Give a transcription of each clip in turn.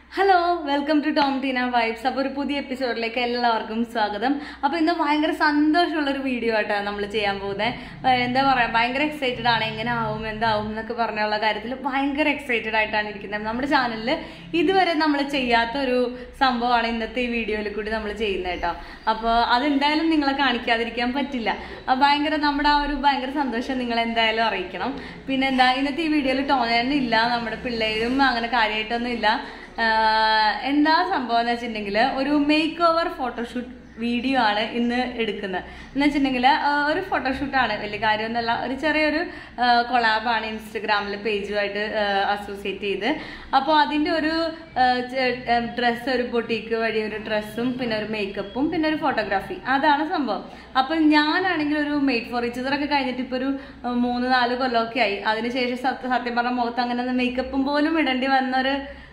Hello welcome to Tom Teena vibes അപ്പോൾ ഒരു പുതിയ എപ്പിസോഡിലേക്ക് എല്ലാവർക്കും സ്വാഗതം അപ്പോൾ ഇന്ന് ഭയങ്കര സന്തോഷമുള്ള ഒരു വീഡിയോ ആയിട്ടാണ് നമ്മൾ ചെയ്യാൻ പോകുന്നത് എന്താ പറയുക ഭയങ്കര എക്സൈറ്റഡ് ആണ് എങ്ങനെ ആവും എന്താവും എന്നൊക്കെ പറഞ്ഞുള്ള കാര്യത്തിൽ ഭയങ്കര എക്സൈറ്റഡ് ആയിട്ടാണ് ഇരിക്കുന്നത് നമ്മുടെ ചാനലിൽ ഇതുവരെ നമ്മൾ ചെയ്യാത്ത ഒരു സംഭവമാണ് ഇന്നത്തെ ഈ വീഡിയോയിൽ കൂടി നമ്മൾ ചെയ്യുന്നത് കേട്ടോ അപ്പോൾ അതെന്തായാലും നിങ്ങളെ കാണിക്കാതിരിക്കാൻ പറ്റില്ല അപ്പോൾ ഭയങ്കര നമ്മുടെ ആ ഒരു ഭയങ്കര സന്തോഷം നിങ്ങൾ എന്തായാലും അറിയിക്കണം പിന്നെ എന്താ ഇന്നത്തെ ഈ വീഡിയോയിൽ ടോനൊന്നും ഇല്ല നമ്മുടെ പിള്ളേരും അങ്ങനെ കാര്യമായിട്ടൊന്നും ഇല്ല ആഹ് എന്താ സംഭവം എന്ന് വെച്ചിട്ടുണ്ടെങ്കിൽ ഒരു മേക്ക് ഓവർ ഫോട്ടോഷൂട്ട് വീഡിയോ ആണ് ഇന്ന് എടുക്കുന്നത് എന്ന് വെച്ചിട്ടുണ്ടെങ്കിൽ ഒരു ഫോട്ടോഷൂട്ടാണ് വലിയ കാര്യമൊന്നുമല്ല ഒരു ചെറിയൊരു കൊളാബാണ് ഇൻസ്റ്റഗ്രാമിൽ പേജുമായിട്ട് അസോസിയേറ്റ് ചെയ്ത് അപ്പോൾ അതിൻ്റെ ഒരു ഡ്രസ്സ് ഒരു ബൊട്ടീക്ക് വഴി ഒരു ഡ്രസ്സും പിന്നെ ഒരു മേക്കപ്പും പിന്നെ ഒരു ഫോട്ടോഗ്രാഫി അതാണ് സംഭവം അപ്പം ഞാനാണെങ്കിൽ ഒരു മെയ്ഡ് ഫോർ ഇച്ചർ ഒക്കെ കഴിഞ്ഞിട്ട് ഇപ്പോൾ ഒരു ഏഹ്, മൂന്ന് നാല് കൊല്ലമൊക്കെ ആയി അതിനുശേഷം സത്യ സത്യം പറഞ്ഞ മുഖത്ത് അങ്ങനെ മേക്കപ്പും പോലും ഇടേണ്ടി വന്നൊരു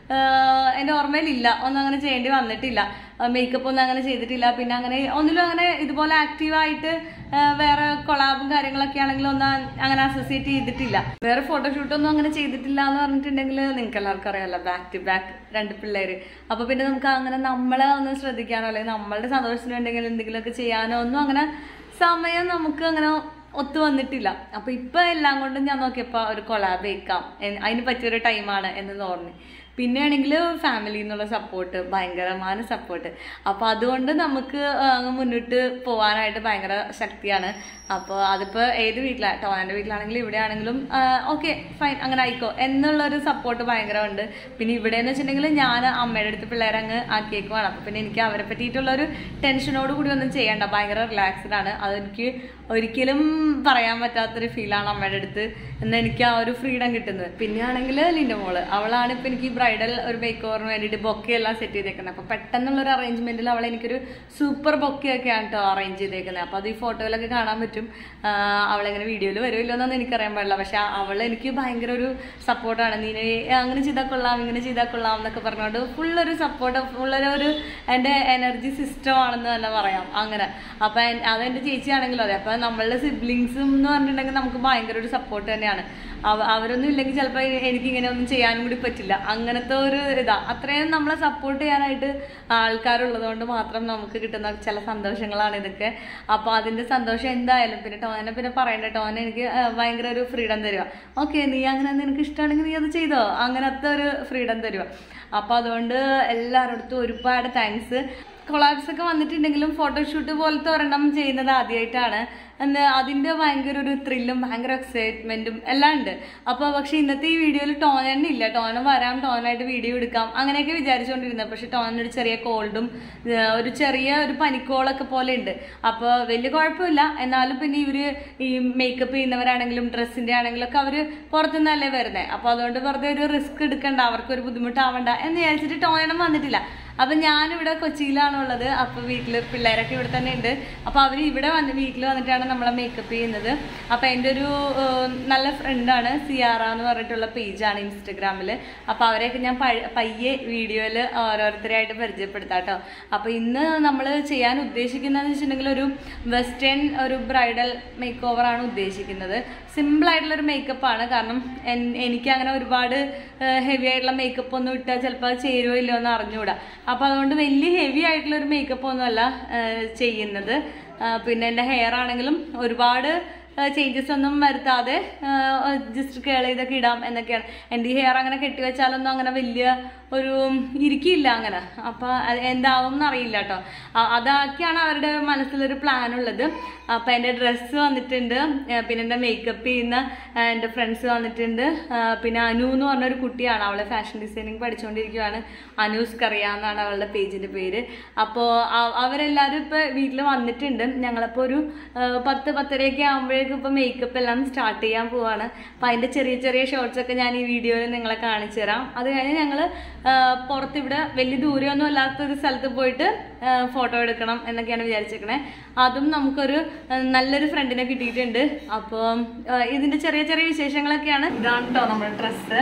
ആഹ് എൻ്റെ ഓർമ്മയിലില്ല ഒന്നും അങ്ങനെ ചെയ്യേണ്ടി വന്നിട്ടില്ല മേക്കപ്പ് ഒന്നും അങ്ങനെ ചെയ്തിട്ടില്ല പിന്നെ അങ്ങനെ ഒന്നിലും അങ്ങനെ ഇതുപോലെ ആക്റ്റീവായിട്ട് വേറെ കൊളാബും കാര്യങ്ങളൊക്കെ ആണെങ്കിലും ഒന്നും അങ്ങനെ അസോസിയേറ്റ് ചെയ്തിട്ടില്ല വേറെ ഫോട്ടോഷൂട്ടൊന്നും അങ്ങനെ ചെയ്തിട്ടില്ല എന്ന് പറഞ്ഞിട്ടുണ്ടെങ്കിൽ നിങ്ങൾക്ക് എല്ലാവർക്കും അറിയാമല്ലോ ബാക്ക് ടു ബാക്ക് രണ്ട് പിള്ളേര് അപ്പൊ പിന്നെ നമുക്ക് അങ്ങനെ നമ്മളെ ഒന്ന് ശ്രദ്ധിക്കാനോ അല്ലെങ്കിൽ നമ്മളുടെ സന്തോഷത്തിന് വേണ്ടെങ്കിൽ എന്തെങ്കിലുമൊക്കെ ചെയ്യാനോ ഒന്നും അങ്ങനെ സമയം നമുക്ക് അങ്ങനെ ഒത്തു വന്നിട്ടില്ല അപ്പൊ ഇപ്പൊ എല്ലാം കൊണ്ടും ഞാൻ നോക്കിയപ്പോ ഒരു കൊളാബ് വെക്കാം എ- അതിന് പറ്റിയൊരു ടൈമാണ് എന്ന് തോന്നി പിന്നെ ആണെങ്കിൽ ഫാമിലിയിൽ നിന്നുള്ള സപ്പോർട്ട് ഭയങ്കരമായ സപ്പോർട്ട് അപ്പൊ അതുകൊണ്ട് നമുക്ക് ആ, അങ്ങ് മുന്നോട്ട് പോകാനായിട്ട് ഭയങ്കര ശക്തിയാണ് അപ്പോൾ അതിപ്പോൾ ഏത് വീട്ടിലാണ് ടോനൻ്റെ വീട്ടിലാണെങ്കിലും ഇവിടെ ആണെങ്കിലും ഓക്കെ ഫൈൻ അങ്ങനെ ആയിക്കോ എന്നുള്ളൊരു സപ്പോർട്ട് ഭയങ്കരമുണ്ട് പിന്നെ ഇവിടെ എന്ന് വെച്ചിട്ടുണ്ടെങ്കിൽ ഞാൻ അമ്മയുടെ അടുത്ത് പിള്ളേരെ അങ്ങ് ആക്കിയേക്കുവാണ് അപ്പോൾ പിന്നെ എനിക്ക് അവരെ പറ്റിയിട്ടുള്ളൊരു ടെൻഷനോട് കൂടി ഒന്നും ചെയ്യണ്ട ഭയങ്കര റിലാക്സ്ഡ് ആണ് അതെനിക്ക് ഒരിക്കലും പറയാൻ പറ്റാത്തൊരു ഫീലാണ് അമ്മയുടെ അടുത്ത് എന്ന് എനിക്ക് ആ ഒരു ഫ്രീഡം കിട്ടുന്നത് പിന്നെ ആണെങ്കിൽ ലിൻ്റെ മോള് അവളാണ് ഇപ്പം എനിക്ക് ബ്രൈഡൽ ഒരു മേക്ക് ഓവറിന് വേണ്ടിയിട്ട് ബൊക്കെ എല്ലാം സെറ്റ് ചെയ്തേക്കുന്നത് അപ്പോൾ പെട്ടെന്നുള്ളൊരു അറേഞ്ച്മെന്റിൽ അവൾ എനിക്കൊരു സൂപ്പർ ബൊക്കെ ഒക്കെയാണ് കേട്ടോ അറേഞ്ച് ചെയ്തേക്കുന്നത് അപ്പോൾ അത് ഈ ഫോട്ടോയിലൊക്കെ കാണാൻ പറ്റും ആഹ് അവളെങ്ങനെ വീഡിയോയിൽ വരുമല്ലോ എന്നൊന്നും എനിക്കറിയാൻ പാടില്ല പക്ഷെ അവൾ എനിക്ക് ഭയങ്കര ഒരു സപ്പോർട്ടാണ് നീ അങ്ങനെ ചെയ്താൽ കൊള്ളാം ഇങ്ങനെ ചെയ്താൽ കൊള്ളാം എന്നൊക്കെ പറഞ്ഞുകൊണ്ട് ഫുള്ളൊരു സപ്പോർട്ട് ഫുള്ളൊരു ഒരു എൻ്റെ എനർജി സിസ്റ്റം ആണെന്ന് തന്നെ പറയാം അങ്ങനെ അപ്പം എൻ- അതെൻ്റെ ചേച്ചിയാണെങ്കിലും അതെ അപ്പം നമ്മളുടെ സിബ്ലിങ്സും എന്ന് പറഞ്ഞിട്ടുണ്ടെങ്കിൽ നമുക്ക് ഭയങ്കര ഒരു സപ്പോർട്ട് തന്നെയാണ് അവ- അവരൊന്നും ഇല്ലെങ്കിൽ ചിലപ്പോൾ എനിക്ക് ഇങ്ങനെ ഒന്നും ചെയ്യാനും കൂടി പറ്റില്ല അങ്ങനത്തെ ഒരു ഇതാ അത്രയും നമ്മളെ സപ്പോർട്ട് ചെയ്യാനായിട്ട് ആൾക്കാരുള്ളത് കൊണ്ട് മാത്രം നമുക്ക് കിട്ടുന്ന ചില സന്തോഷങ്ങളാണ് ഇതൊക്കെ അപ്പോൾ അതിന്റെ സന്തോഷം എന്തായാലും പിന്നെ ടോനെ പിന്നെ പറയണ്ട ടോനെ എനിക്ക് ആ, ഭയങ്കര ഒരു ഫ്രീഡം തരുക ഓക്കെ നീ അങ്ങനെ നിനക്ക് ഇഷ്ടമാണെങ്കിൽ നീ അത് ചെയ്തോ അങ്ങനത്തെ ഒരു ഫ്രീഡം തരുക അപ്പോൾ അതുകൊണ്ട് എല്ലാവരുടെ ഒരുപാട് താങ്ക്സ് കൊളാബ്സ് ഒക്കെ വന്നിട്ടുണ്ടെങ്കിലും ഫോട്ടോഷൂട്ട് പോലത്തെ ഒരെണ്ണം ചെയ്യുന്നത് ആദ്യമായിട്ടാണ് എന്ന് അതിന്റെ ഭയങ്കര ഒരു ത്രില്ലും ഭയങ്കര എക്സൈറ്റ്മെന്റും എല്ലാം ഉണ്ട് അപ്പോൾ പക്ഷെ ഇന്നത്തെ ഈ വീഡിയോയിൽ ടോൻ തന്നെ ഇല്ല ടോനം വരാം ടോനായിട്ട് വീഡിയോ എടുക്കാം അങ്ങനെയൊക്കെ വിചാരിച്ചുകൊണ്ടിരുന്നത് പക്ഷെ ടോനൊരു ചെറിയ കോൾഡും ഒരു ചെറിയ ഒരു പനിക്കോളൊക്കെ പോലെ ഉണ്ട് അപ്പോൾ വലിയ കുഴപ്പമില്ല എന്നാലും പിന്നെ ഇവര് ഈ മേക്കപ്പ് ചെയ്യുന്നവരാണെങ്കിലും ഡ്രസ്സിന്റെ ആണെങ്കിലും ഒക്കെ അവര് പുറത്തുനിന്നല്ലേ വരുന്നത് അപ്പോൾ അതുകൊണ്ട് വെറുതെ ഒരു റിസ്ക് എടുക്കണ്ട അവർക്ക് ഒരു ബുദ്ധിമുട്ടാവണ്ട എന്ന് വിചാരിച്ചിട്ട് ടോനം വന്നിട്ടില്ല അപ്പൊ ഞാനിവിടെ കൊച്ചിയിലാണുള്ളത് അപ്പൊ വീട്ടില് പിള്ളേരൊക്കെ ഇവിടെ തന്നെ ഉണ്ട് അപ്പൊ അവര് ഇവിടെ വന്ന് വീട്ടിൽ വന്നിട്ടാണ് നമ്മളെ മേക്കപ്പ് ചെയ്യുന്നത് അപ്പൊ എൻ്റെ ഒരു ഏഹ്, നല്ല ഫ്രണ്ടാണ് സിയാറ എന്ന് പറഞ്ഞിട്ടുള്ള പേജാണ് ഇൻസ്റ്റഗ്രാമിൽ അപ്പൊ അവരെയൊക്കെ ഞാൻ പഴ- പയ്യെ വീഡിയോയിൽ ഓരോരുത്തരെയായിട്ട് പരിചയപ്പെടുത്താം കേട്ടോ അപ്പൊ ഇന്ന് നമ്മൾ ചെയ്യാൻ ഉദ്ദേശിക്കുന്നതെന്ന് വെച്ചിട്ടുണ്ടെങ്കിൽ ഒരു വെസ്റ്റേൺ ഒരു ബ്രൈഡൽ മേക്ക് ഓവർ ആണ് ഉദ്ദേശിക്കുന്നത് സിമ്പിൾ ആയിട്ടുള്ള ഒരു മേക്കപ്പ് ആണ് കാരണം എൻ- എനിക്ക് അങ്ങനെ ഒരുപാട് ഹെവി ആയിട്ടുള്ള മേക്കപ്പ് ഒന്നും ഇട്ടാൽ ചിലപ്പോൾ ചേരുവോ ഇല്ലയോ എന്ന് അറിഞ്ഞുകൂടാ അപ്പൊ അതുകൊണ്ട് വലിയ ഹെവി ആയിട്ടുള്ള ഒരു മേക്കപ്പ് ഒന്നുമല്ല ഏഹ്, ചെയ്യുന്നത് ആ, പിന്നെ എൻ്റെ ഹെയർ ആണെങ്കിലും ഒരുപാട് ചേഞ്ചസ് ഒന്നും വരുത്താതെ ജസ്റ്റ് കേൾ ചെയ്തൊക്കെ ഇടാം എന്നൊക്കെയാണ് എൻ്റെ ഈ ഹെയർ അങ്ങനെ കെട്ടിവെച്ചാലൊന്നും അങ്ങനെ വലിയ ഒരു ഇരിക്കില്ല അങ്ങനെ അപ്പൊ അത് എന്താവും എന്നറിയില്ല കേട്ടോ അതൊക്കെയാണ് അവരുടെ മനസ്സിലൊരു പ്ലാൻ ഉള്ളത് അപ്പൊ എൻ്റെ ഡ്രസ്സ് വന്നിട്ടുണ്ട് ആ, പിന്നെ എൻ്റെ മേക്കപ്പ് ചെയ്യുന്ന ആ, എൻ്റെ ഫ്രണ്ട്സ് വന്നിട്ടുണ്ട് ആ, പിന്നെ അനു എന്ന് പറഞ്ഞൊരു കുട്ടിയാണ് അവളെ ഫാഷൻ ഡിസൈനിങ് പഠിച്ചുകൊണ്ടിരിക്കുകയാണ് അനൂസ് കറിയ എന്നാണ് അവളുടെ പേജിന്റെ പേര് അപ്പോൾ അവരെല്ലാവരും ഇപ്പൊ വീട്ടിൽ വന്നിട്ടുണ്ട് ഞങ്ങളിപ്പോ ഒരു ആ, പത്ത് പത്തരയൊക്കെ ആകുമ്പോഴേക്കും ഇപ്പൊ മേക്കപ്പ് എല്ലാം സ്റ്റാർട്ട് ചെയ്യാൻ പോവാണ് അപ്പൊ അതിന്റെ ചെറിയ ചെറിയ ഷോർട്സ് ഒക്കെ ഞാൻ ഈ വീഡിയോയിൽ നിങ്ങളെ കാണിച്ചു തരാം അത് കഴിഞ്ഞ് ഞങ്ങള് ആ, പുറത്ത് ഇവിടെ വലിയ ദൂരമൊന്നും അല്ലാത്ത ഒരു സ്ഥലത്ത് പോയിട്ട് ഫോട്ടോ എടുക്കണം എന്നൊക്കെയാണ് വിചാരിച്ചേക്കണേ അതും നമുക്കൊരു ആ, നല്ലൊരു ഫ്രണ്ടിനെ കിട്ടിയിട്ടുണ്ട് അപ്പോൾ ഇതിന്റെ ചെറിയ ചെറിയ വിശേഷങ്ങളൊക്കെയാണ് ഇതാണ് കേട്ടോ നമ്മുടെ ഡ്രസ്സ്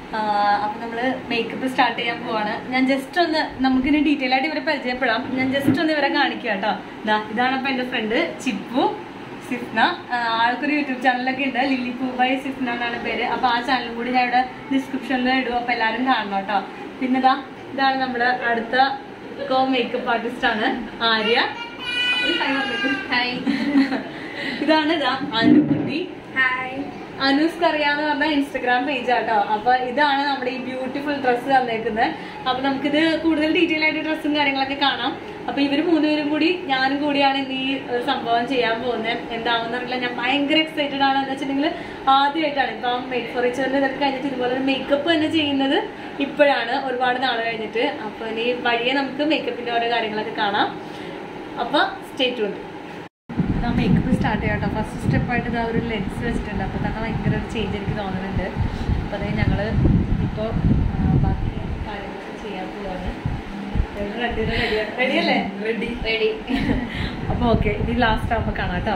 അപ്പൊ നമ്മള് മേക്കപ്പ് സ്റ്റാർട്ട് ചെയ്യാൻ പോവാണ് ഞാൻ ജസ്റ്റ് ഒന്ന് നമുക്കിനി ഡീറ്റെയിൽ ആയിട്ട് ഇവരെ പരിചയപ്പെടാം ഞാൻ ജസ്റ്റ് ഒന്ന് ഇവരെ കാണിക്കാം കേട്ടോ ഇതാ ഇതാണ് അപ്പൊ എന്റെ ഫ്രണ്ട് ചിപ്പു സിഫ്ന ആ, ആൾക്കൊരു യൂട്യൂബ് ചാനലൊക്കെ ഉണ്ട് ലില്ലി പൂബായി സിഫ്ന എന്നാണ് പേര് അപ്പൊ ആ ചാനലും കൂടി ഞാൻ ഇവിടെ ഡിസ്ക്രിപ്ഷനിൽ ഇടും അപ്പൊ എല്ലാരും കാണണം കേട്ടോ പിന്നെതാ ഇതാണ് നമ്മുടെ അടുത്ത കോ മേക്കപ്പ് ആർട്ടിസ്റ്റ് ആണ് ആര്യ ഒരു hi പറഞ്ഞേക്ക്. ഹായ് ഇതാണ് ഇതാ അനുകുട്ടി ഹായ് അനൂസ്ക്ക് അറിയാന്ന് പറഞ്ഞ ഇൻസ്റ്റഗ്രാം പേജ് ആട്ടോ അപ്പൊ ഇതാണ് നമ്മുടെ ഈ ബ്യൂട്ടിഫുൾ ഡ്രസ്സ് തന്നേക്കുന്നത് അപ്പൊ നമുക്കിത് കൂടുതൽ ഡീറ്റെയിൽ ആയിട്ട് ഡ്രസ്സും കാര്യങ്ങളൊക്കെ കാണാം അപ്പൊ ഇവര് മൂന്നുപേരും കൂടി ഞാനും കൂടിയാണ് ഇന്ന് ഈ ഒരു സംഭവം ചെയ്യാൻ പോകുന്നത് എന്താണെന്ന് അറിയില്ല ഞാൻ ഭയങ്കര എക്സൈറ്റഡ് ആണ് എന്ന് വെച്ചിട്ടുണ്ടെങ്കിൽ ആദ്യമായിട്ടാണ് ഇപ്പം മേക്ക് ഫോർ ഇച്ചറിന്റെ ഇതൊക്കെ കഴിഞ്ഞിട്ട് ഇതുപോലെ ഒരു മേക്കപ്പ് തന്നെ ചെയ്യുന്നത് ഇപ്പോഴാണ് ഒരുപാട് നാൾ കഴിഞ്ഞിട്ട് അപ്പൊ ഇനി വഴിയെ നമുക്ക് മേക്കപ്പിന്റെ ഓരോ കാര്യങ്ങളൊക്കെ കാണാം അപ്പൊ സ്റ്റേറ്റ് ഉണ്ട് ആ മേക്കപ്പ് സ്റ്റാർട്ട് ചെയ്യാം കേട്ടോ ഫസ്റ്റ് സ്റ്റെപ്പായിട്ട് ഇതാ ഒരു ലെൻസ് വെച്ചിട്ടുണ്ട് അപ്പോൾ തന്നെ ഭയങ്കര ഒരു ചേഞ്ച് എനിക്ക് തോന്നുന്നുണ്ട് അപ്പോൾ അതായത് ഞങ്ങൾ ഇപ്പോൾ ബാക്കി കാര്യങ്ങളൊക്കെ ചെയ്യാൻ പോവാണ് റെഡി അല്ലേ റെഡി റെഡി അപ്പോൾ ഓക്കെ ഇത് ലാസ്റ്റ് ആകുമ്പോൾ കാണാം കേട്ടോ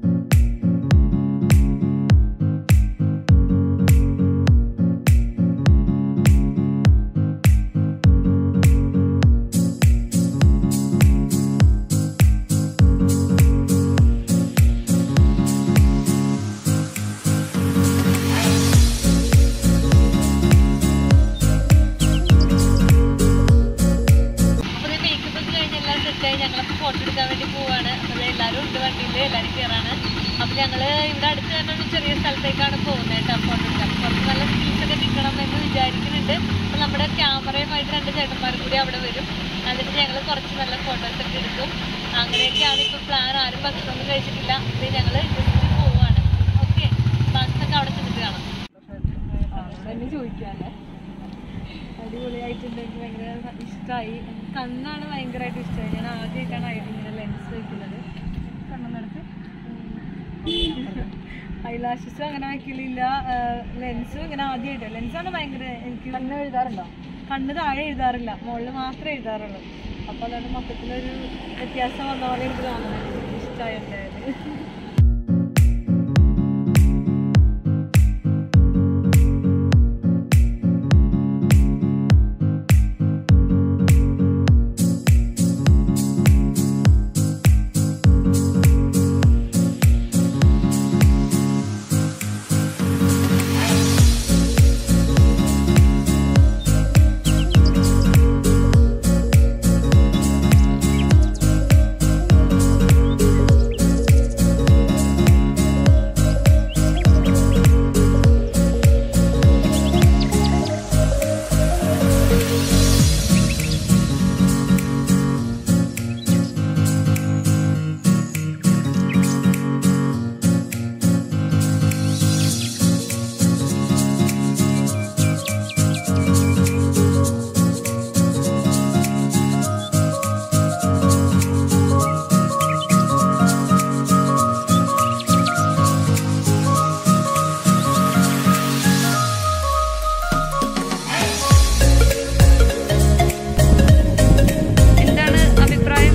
അപ്പോൾ മേക്കപ്പ് ഒക്കെ കഴിഞ്ഞ് എല്ലാം സെറ്റായി ഞങ്ങളപ്പോൾ ഫോട്ടോ എടുക്കാൻ വേണ്ടി പോവാണ് അപ്പോൾ എല്ലാവരും ഉണ്ട് വണ്ടിയിൽ എല്ലാവരും കയറാണ് അപ്പോൾ ഞങ്ങൾ ഇവിടെ അടുത്ത് തന്നെ ഒരു ചെറിയ സ്ഥലത്തേക്കാണ് പോകുന്നത് കേട്ടോ ഫോട്ടോ എടുക്കാൻ കുറച്ച് നല്ല സ്കിൽസ് ഒക്കെ കിട്ടണം എന്ന് വിചാരിക്കുന്നുണ്ട് അപ്പോൾ നമ്മുടെ ക്യാമറയുമായിട്ട് രണ്ട് ചേട്ടന്മാരും കൂടി അവിടെ വരും എന്നിട്ട് ഞങ്ങൾ കുറച്ച് നല്ല ഫോട്ടോസ് ഒക്കെ എടുക്കും അങ്ങനെയൊക്കെയാണ് ഇപ്പോൾ പ്ലാൻ ആരും ഭക്ഷണമൊന്നും കഴിച്ചിട്ടില്ല ഇത് ഞങ്ങൾ ജസ്റ്റ് പോവാണ് ഓക്കെ ബാക്കിയൊക്കെ അവിടെ ചെന്നിട്ട് കാണാം എന്നെ ചോദിക്കാല്ലേ അടിപൊളിയായിട്ടുണ്ട് എനിക്ക് ഭയങ്കര ഇഷ്ടമായി കണ്ണാണ് ഭയങ്കരമായിട്ട് ഇഷ്ടമായി ഞാൻ ആദ്യമായിട്ടാണ് ആയിട്ട് ഇങ്ങനെ ലെൻസ് വെക്കുന്നത് കണ്ണെന്നെടുത്ത് ഐലാഷസും അങ്ങനെ വയ്ക്കലില്ല ലെൻസും ഇങ്ങനെ ആദ്യമായിട്ട് ലെൻസാണ് ഭയങ്കര എനിക്ക് കണ്ണ് എഴുതാറുണ്ടോ കണ്ണ് താഴെ എഴുതാറില്ല മുകളിൽ മാത്രമേ എഴുതാറുള്ളൂ അപ്പോൾ അതാണ് മൊത്തത്തിലൊരു വ്യത്യാസം വന്ന പോലെ എനിക്ക് തോന്നുന്നത് ഇഷ്ടമായി എന്തായാലും എന്താണ് അഭിപ്രായം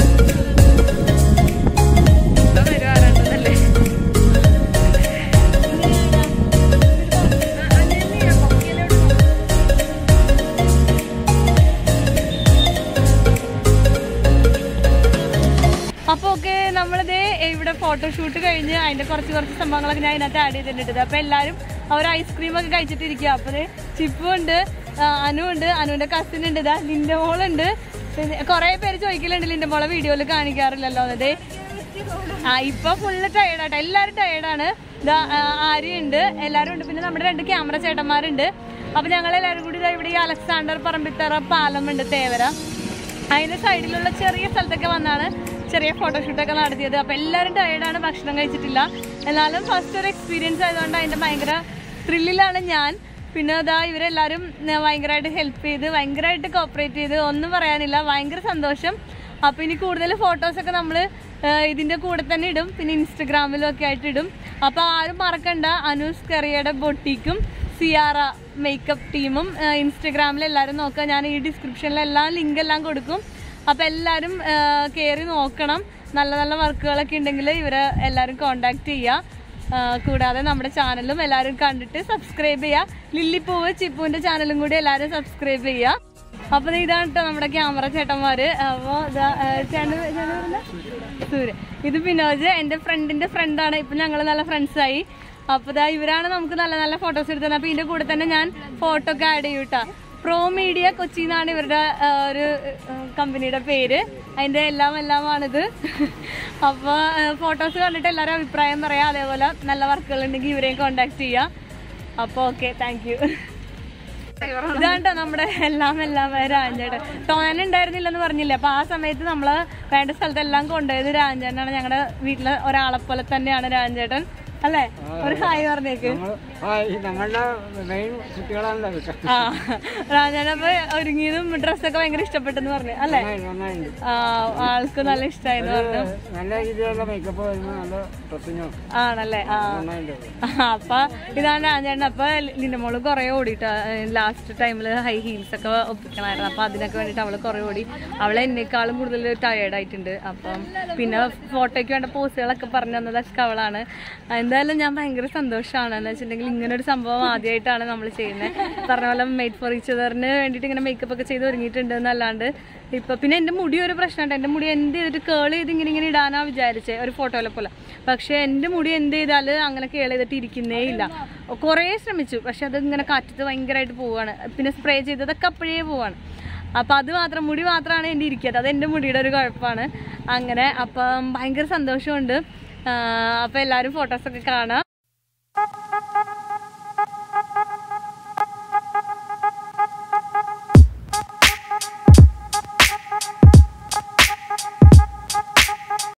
അപ്പൊ ഓക്കെ നമ്മളിത് ഇവിടെ ഫോട്ടോഷൂട്ട് കഴിഞ്ഞ് അതിന്റെ കുറച്ച് കുറച്ച് സംഭവങ്ങളൊക്കെ ഞാൻ അതിനകത്ത് ആഡ് ചെയ്തിട്ടുണ്ട് അപ്പൊ എല്ലാരും അവർ ഐസ്ക്രീം ഒക്കെ കഴിച്ചിട്ടിരിക്കുക അപ്പൊ ദേ ചിപ്പു ഉണ്ട് ആ, അനു ഉണ്ട് അനുവിന്റെ കസിൻ ഉണ്ട് ഇതാ ലിന്റെ മോളുണ്ട് പിന്നെ കുറെ പേര് ചോദിക്കലുണ്ട് ലിന്റെ മോളെ വീഡിയോയിൽ കാണിക്കാറില്ലല്ലോ അതെ ആ ഇപ്പൊ ഫുള്ള് ടയേർഡാട്ടോ എല്ലാരും ടയേർഡാണ് ഇതാ ആ, ആര്യയുണ്ട് എല്ലാരും ഉണ്ട് പിന്നെ നമ്മുടെ രണ്ട് ക്യാമറ ചേട്ടന്മാരുണ്ട് അപ്പൊ ഞങ്ങൾ എല്ലാവരും കൂടി ഇതാ ഇവിടെ ഈ അലക്സാണ്ടർ പറമ്പിത്തറ പാലമുണ്ട് തേവര അതിന്റെ സൈഡിലുള്ള ചെറിയ സ്ഥലത്തൊക്കെ വന്നാണ് ചെറിയ ഫോട്ടോഷൂട്ടൊക്കെ നടത്തിയത് അപ്പൊ എല്ലാവരും ടയേർഡാണ് ഭക്ഷണം കഴിച്ചിട്ടില്ല എന്നാലും ഫസ്റ്റ് ഒരു എക്സ്പീരിയൻസ് ആയതുകൊണ്ട് അതിന്റെ ഭയങ്കര ത്രില്ലിലാണ് ഞാൻ പിന്നെ അതാ ഇവരെല്ലാവരും ന- ഭയങ്കരമായിട്ട് ഹെൽപ്പ് ചെയ്ത് ഭയങ്കരമായിട്ട് കോപ്പറേറ്റ് ചെയ്ത് ഒന്നും പറയാനില്ല ഭയങ്കര സന്തോഷം അപ്പൊ ഇനി കൂടുതൽ ഫോട്ടോസൊക്കെ നമ്മൾ ഇതിന്റെ കൂടെ തന്നെ ഇടും പിന്നെ ഇൻസ്റ്റഗ്രാമിലും ഒക്കെ ആയിട്ട് ഇടും അപ്പൊ ആരും മറക്കണ്ട അനൂസ് കറിയുടെ ബൊട്ടിക്കും സിയാറ മേക്കപ്പ് ടീമും ഇൻസ്റ്റഗ്രാമിൽ എല്ലാവരും നോക്കുക ഞാൻ ഈ ഡിസ്ക്രിപ്ഷനിൽ എല്ലാം ലിങ്ക് എല്ലാം കൊടുക്കും അപ്പോൾ എല്ലാവരും കയറി നോക്കണം നല്ല നല്ല വർക്കുകളൊക്കെ ഉണ്ടെങ്കിൽ ഇവരെ എല്ലാവരും കോണ്ടാക്ട് ചെയ്യുക ആ, കൂടാതെ നമ്മുടെ ചാനലും എല്ലാവരും കണ്ടിട്ട് സബ്സ്ക്രൈബ് ചെയ്യുക ലില്ലിപ്പൂവ് ചിപ്പുവിൻ്റെ ചാനലും കൂടി എല്ലാവരും സബ്സ്ക്രൈബ് ചെയ്യുക അപ്പോൾ ദേ ഇതാണ് കേട്ടോ നമ്മുടെ ക്യാമറ ചേട്ടന്മാര് അപ്പോൾ ചേട്ടൻ സൂര്യ ഇത് വിനോജ് എൻ്റെ ഫ്രണ്ടിൻ്റെ ഫ്രണ്ടാണ് ഇപ്പം ഞങ്ങൾ നല്ല ഫ്രണ്ട്സായി അപ്പോൾ ഇതാ ഇവരാണ് നമുക്ക് നല്ല നല്ല ഫോട്ടോസ് എടുത്തത് അപ്പോൾ ഇതിൻ്റെ കൂടെ തന്നെ ഞാൻ ഫോട്ടോ ഒക്കെ ആഡ് ചെയ്യും കേട്ടോ പ്രോ മീഡിയ കൊച്ചി എന്നാണ് ഇവരുടെ ആ, ഒരു കമ്പനിയുടെ പേര് അതിന്റെ എല്ലാം എല്ലാമാണിത് അപ്പോൾ ഫോട്ടോസ് കണ്ടിട്ട് എല്ലാവരും അഭിപ്രായം പറയാം അതേപോലെ നല്ല വർക്കുകൾ ഉണ്ടെങ്കിൽ ഇവരെയും കോണ്ടാക്ട് ചെയ്യാം അപ്പോൾ ഓക്കെ താങ്ക് യു ഇതാണ്ടോ നമ്മുടെ എല്ലാം എല്ലാം രാജേട്ടൻ തോന്നുണ്ടായിരുന്നില്ലെന്ന് പറഞ്ഞില്ലേ അപ്പൊ ആ സമയത്ത് നമ്മള് വേണ്ട സ്ഥലത്തെല്ലാം കൊണ്ടുപോയത് രാജേട്ടനാണ് ഞങ്ങളുടെ വീട്ടിലെ ഒരാളെ പോലെ തന്നെയാണ് രാജേട്ടൻ അല്ലേ ഒരു ഹായ് പറഞ്ഞേക്ക് ഞങ്ങളുടെ മെയിൻ കുട്ടികളാണല്ലോ കിട്ടുക ആ രാജേട്ടൻ അപ്പൊ ഒരുങ്ങിയതും ഡ്രസ്സൊക്കെ ഭയങ്കര ഇഷ്ടപ്പെട്ടെന്ന് പറഞ്ഞു അല്ലേ നന്നായിട്ടുണ്ട് ആ ആൾക്ക് നല്ല ഇഷ്ടമായെന്ന് പറഞ്ഞു നല്ല രീതിയിലുള്ള മേക്കപ്പ് വരുമ്പോൾ നല്ല ഡ്രസ്സിങ്ങും ആണല്ലേ ആ നന്നായിട്ടുണ്ട് ആ, അപ്പൊ ഇതാണ് രാജേട്ടൻ അപ്പൊ ലിന്റെ മോള് കുറെ ഓടിയിട്ട് ലാസ്റ്റ് ടൈമിൽ ഹൈ ഹീൽസ് ഒക്കെ ഒപ്പിക്കണമായിരുന്നു അപ്പൊ അതിനൊക്കെ വേണ്ടിട്ട് അവള് കുറെ ഓടി അവളെ എന്നെക്കാളും കൂടുതൽ ടയേർഡ് ആയിട്ടുണ്ട് അപ്പം പിന്നെ ഫോട്ടോയ്ക്ക് വേണ്ട പോസുകളൊക്കെ പറഞ്ഞു തന്നതൊക്കെ അവളാണ് എന്തായാലും ഞാൻ ഭയങ്കര സന്തോഷമാണ് എന്ന് വെച്ചിട്ടുണ്ടെങ്കിൽ ഇങ്ങനെ ഒരു സംഭവം ആദ്യമായിട്ടാണ് നമ്മൾ ചെയ്യുന്നത് പറഞ്ഞ പോലെ മെയ്ഡ് ഫോർ ഈച്ച് അതറിന് വേണ്ടിയിട്ട് ഇങ്ങനെ മേക്കപ്പ് ഒക്കെ ചെയ്ത് ഒരുങ്ങിയിട്ടുണ്ട് എന്നല്ലാണ്ട് ഇപ്പൊ പിന്നെ എന്റെ മുടി ഒരു പ്രശ്നമുണ്ട് എന്റെ മുടി എന്ത് ചെയ്തിട്ട് കേൾ ചെയ്ത് ഇങ്ങനെ ഇങ്ങനെ ഇടാനാ വിചാരിച്ചേ ഒരു ഫോട്ടോയിലെ പോലെ പക്ഷെ എന്റെ മുടി എന്ത് ചെയ്താല് അങ്ങനെ കേൾ ചെയ്തിട്ട് ഇരിക്കുന്നേ ഇല്ല കുറേ ശ്രമിച്ചു പക്ഷെ അത് ഇങ്ങനെ കാറ്റത്ത് ഭയങ്കരമായിട്ട് പോവാണ് പിന്നെ സ്പ്രേ ചെയ്തതൊക്കെ അപ്പോഴേ പോവാണ് അപ്പൊ അത് മാത്രം മുടി മാത്രമാണ് എൻ്റെ ഇരിക്കുന്നത് അത് എൻ്റെ മുടിയുടെ ഒരു കുഴപ്പമാണ് അങ്ങനെ അപ്പം ഭയങ്കര സന്തോഷമുണ്ട് ആഹ് അപ്പൊ എല്ലാവരും ഫോട്ടോസൊക്കെ കാണാം